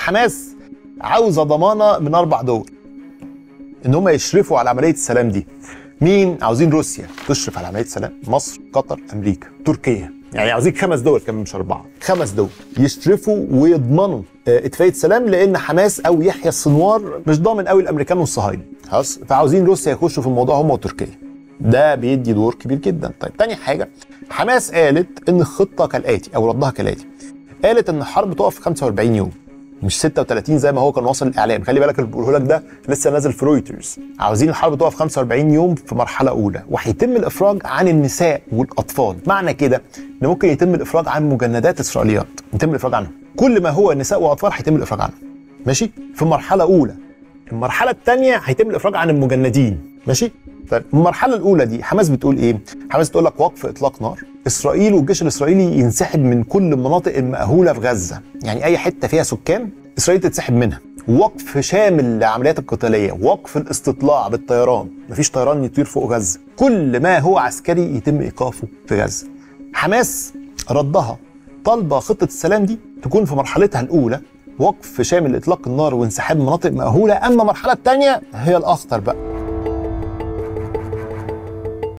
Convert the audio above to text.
حماس عاوزه ضمانه من اربع دول ان هم يشرفوا على عمليه السلام دي مين عاوزين روسيا تشرف على عمليه السلام مصر قطر امريكا تركيا يعني عاوزين خمس دول كمان مش اربعه خمس دول يشرفوا ويضمنوا آه، اتفاقيه سلام لان حماس او يحيى السنوار مش ضامن قوي الامريكان والصهاينه خلاص فعاوزين روسيا يخشوا في الموضوع هم وتركيا ده بيدي دور كبير جدا طيب تاني حاجه حماس قالت ان الخطه كالاتي او ردها كالاتي قالت ان الحرب تقف في 45 يوم مش 36 زي ما هو كان واصل الاعلام خلي بالك اللي بقوله لك ده لسه نازل في رويترز عاوزين الحرب تقف 45 يوم في مرحله اولى وهيتم الافراج عن النساء والاطفال معنى كده ان ممكن يتم الافراج عن مجندات اسرائيليات يتم الافراج عنهم كل ما هو نساء واطفال هيتم الافراج عنهم ماشي في مرحله اولى المرحله الثانيه هيتم الافراج عن المجندين ماشي طيب المرحله الاولى دي حماس بتقول ايه حماس تقول لك وقف اطلاق نار اسرائيل والجيش الاسرائيلي ينسحب من كل المناطق المأهوله في غزه يعني اي حته فيها سكان اسرائيل تتسحب منها وقف شامل للعمليات القتاليه وقف الاستطلاع بالطيران مفيش طيران يطير فوق غزه كل ما هو عسكري يتم ايقافه في غزه حماس ردها طالبه خطه السلام دي تكون في مرحلتها الاولى وقف شامل لاطلاق النار وانسحاب مناطق مأهوله اما المرحله الثانيه هي الاخطر بقى